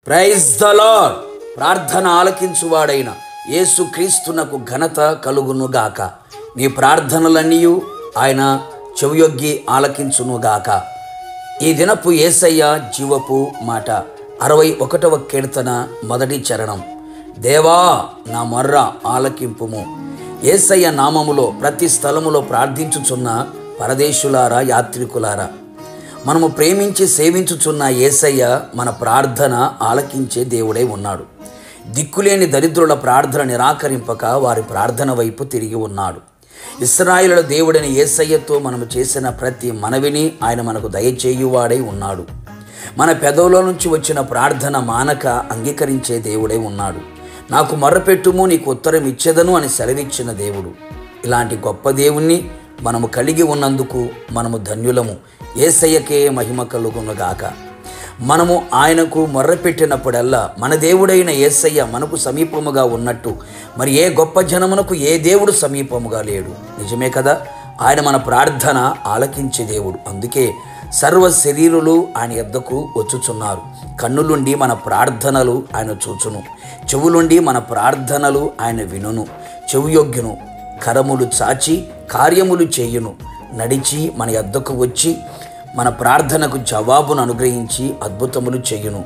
praise the lord ప్రార్థన ఆలకించువాడైన యేసుక్రీస్తునకు ఘనత కలుగునుగాక నీ ప్రార్థనలన్నీ ఆయన చెవియొగ్గి ఆలకించునుగాక ఈ దినపు ఏసయ్య జీవపు మాట అరవై ఒకటవ కీర్తన మొదటి చరణం దేవా నా మొర్ర ఆలకింపుము ఏసయ్య నామములో ప్రతి స్థలములో ప్రార్థించుచున్న పరదేశులారా యాత్రికులారా మనము ప్రేమించి సేవించుచున్న ఏసయ్య మన ప్రార్థన ఆలకించే దేవుడై ఉన్నాడు దిక్కులేని దరిద్రుల ప్రార్థన నిరాకరింపక వారి ప్రార్థన వైపు తిరిగి ఉన్నాడు ఇస్రాయిలుల దేవుడని ఏసయ్యతో మనము చేసిన ప్రతి మనవిని ఆయన మనకు దయచేయువాడై ఉన్నాడు మన పెదవుల నుంచి వచ్చిన ప్రార్థన మానక అంగీకరించే దేవుడై ఉన్నాడు నాకు మొర్రపెట్టుము నీకు ఉత్తరం ఇచ్చేదను అని సెలవిచ్చిన దేవుడు ఇలాంటి గొప్ప దేవుణ్ణి మనము కలిగి ఉన్నందుకు మనము ధన్యులము ఏసయ్యకే మహిమ కలుగునుగాక మనము ఆయనకు మొర్రపెట్టినప్పుడల్లా మన దేవుడైన ఏసయ్య మనకు సమీపముగా ఉన్నట్టు మరి ఏ గొప్ప జనమునకు ఏ దేవుడు సమీపముగా లేడు నిజమే కదా ఆయన మన ప్రార్థన ఆలకించే దేవుడు అందుకే సర్వ శరీరులు ఆయన యొద్దకు వచ్చుచున్నారు కన్నులుండి మన ప్రార్థనలు ఆయన చూచును చెవులుండి మన ప్రార్థనలు ఆయన వినును చెవియొగ్గును కరములు చాచి కార్యములు చేయును నడిచి మన యొద్దకు వచ్చి మన ప్రార్థనకు జవాబును అనుగ్రహించి అద్భుతములు చేయును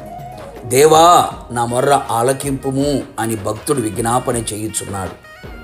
దేవా నా మొర్ర ఆలకింపుము అని భక్తుడు విజ్ఞాపన చేయుచున్నాడు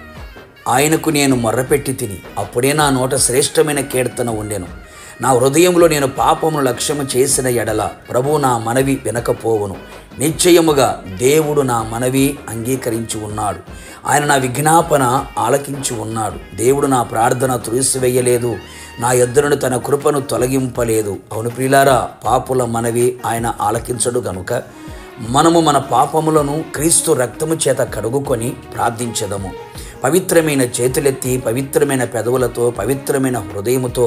ఆయనకు నేను మొర్రపెట్టి తిని అప్పుడే నా నోట శ్రేష్టమైన కీర్తన ఉండెను నా హృదయంలో నేను పాపమును లక్ష్యము చేసిన ఎడల ప్రభు నా మనవి వినకపోవును నిశ్చయముగా దేవుడు నా మనవి అంగీకరించి ఉన్నాడు ఆయన నా విజ్ఞాపన ఆలకించి ఉన్నాడు దేవుడు నా ప్రార్థన తుడిసివేయలేదు నా ఎద్దును తన కృపను తొలగింపలేదు అవును ప్రియులారా పాపుల మనవి ఆయన ఆలకించడు గనుక మనము మన పాపములను క్రీస్తు రక్తము చేత కడుగుకొని ప్రార్థించదము పవిత్రమైన చేతులెత్తి పవిత్రమైన పెదవులతో పవిత్రమైన హృదయముతో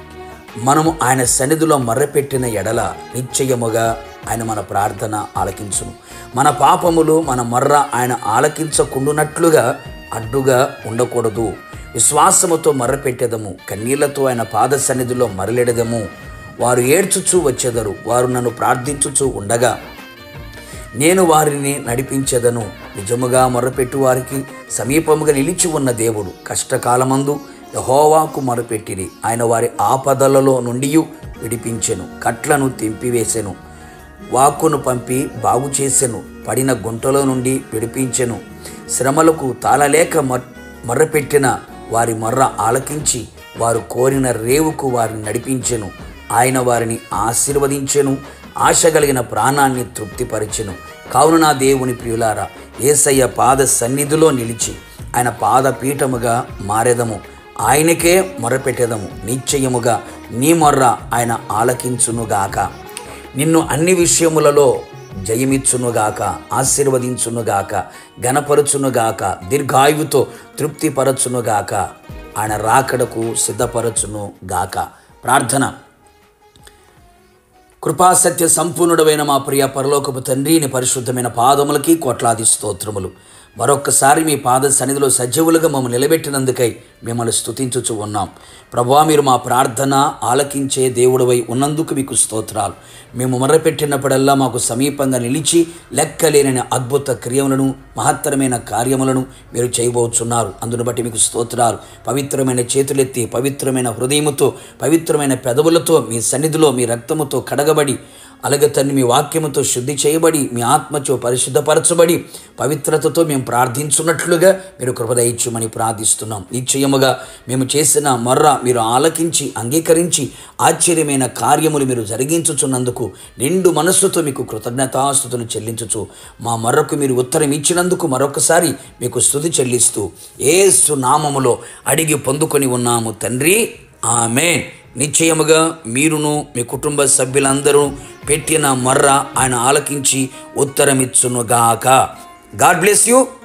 మనము ఆయన సన్నిధిలో మర్రపెట్టిన ఎడల నిశ్చయముగా ఆయన మన ప్రార్థన ఆలకించును మన పాపములు మన మర్ర ఆయన ఆలకించకుండునట్లుగా అడ్డుగా ఉండకూడదు విశ్వాసముతో మర్రపెట్టెదము కన్నీళ్లతో ఆయన పాద సన్నిధిలో మరలెడదము వారు ఏడ్చుచూ వచ్చెదరు వారు నన్ను ప్రార్థించుచూ ఉండగా నేను వారిని నడిపించెదను నిజముగా మొరపెట్టు వారికి సమీపముగా నిలిచి ఉన్న దేవుడు కష్టకాలమందు యహోవాకు మొరపెట్టిరి ఆయన వారి ఆపదలలో నుండి విడిపించెను కట్లను తెంపివేసెను వాక్కును పంపి బాగు చేసెను పడిన గుంటలో నుండి విడిపించెను శ్రమలకు తాళలేక మర్ మొర్రపెట్టిన వారి మొర్ర ఆలకించి వారు కోరిన రేవుకు వారిని నడిపించెను ఆయన వారిని ఆశీర్వదించెను ఆశ కలిగిన ప్రాణాన్ని తృప్తిపరిచెను కావున నా దేవుని ప్రియులారా ఏసయ్య పాద సన్నిధిలో నిలిచి ఆయన పాద పీఠముగా మారెదము ఆయనకే మొరపెట్టెదము నిశ్చయముగా నీ మొర్ర ఆయన ఆలకించునుగాక నిన్ను అన్ని విషయములలో జయమిచ్చునుగాక ఆశీర్వదించునుగాక గణపరచునుగాక దీర్ఘాయువుతో తృప్తిపరచునుగాక ఆయన రాకడకు సిద్ధపరచును గాక ప్రార్థన కృపాసత్య సంపూర్ణుడమైన మా ప్రియ పరలోకపు తండ్రి నీ పరిశుద్ధమైన పాదములకి కోట్లాది స్తోత్రములు మరొక్కసారి మీ పాద సన్నిధిలో సజీవులుగా మమ్మల్ని నిలబెట్టినందుకై మిమ్మల్ని స్తుతించుచు ఉన్నాం ప్రభా మీరు మా ప్రార్థన ఆలకించే దేవుడవై ఉన్నందుకు మీకు స్తోత్రాలు మేము మొర్రపెట్టినప్పుడల్లా మాకు సమీపంగా నిలిచి లెక్కలేని అద్భుత క్రియములను మహత్తరమైన కార్యములను మీరు చేయబోచున్నారు అందును బట్టి మీకు స్తోత్రాలు పవిత్రమైన చేతులెత్తి పవిత్రమైన హృదయముతో పవిత్రమైన పెదవులతో మీ సన్నిధిలో మీ రక్తముతో కడగబడి అలాగే తండ్రి మీ వాక్యముతో శుద్ధి చేయబడి మీ ఆత్మచో పరిశుద్ధపరచబడి పవిత్రతతో మేము ప్రార్థించున్నట్లుగా మీరు కృపదయించమని ప్రార్థిస్తున్నాం నిశ్చయముగా మేము చేసిన మొర్ర మీరు ఆలకించి అంగీకరించి ఆశ్చర్యమైన కార్యములు మీరు జరిగించుచున్నందుకు నిండు మనస్సుతో మీకు కృతజ్ఞతాస్థుతులు చెల్లించుచు మా మొర్రకు మీరు ఉత్తరం ఇచ్చినందుకు మరొకసారి మీకు స్థుతి చెల్లిస్తూ ఏసు నామములో అడిగి పొందుకొని ఉన్నాము తండ్రి ఆమెన్ నిశ్చయముగా మీరును మీ కుటుంబ సభ్యులందరూ పెట్టిన మర్ర ఆయన ఆలకించి ఉత్తరమిచ్చునుగాక గాడ్ బ్లెస్ యూ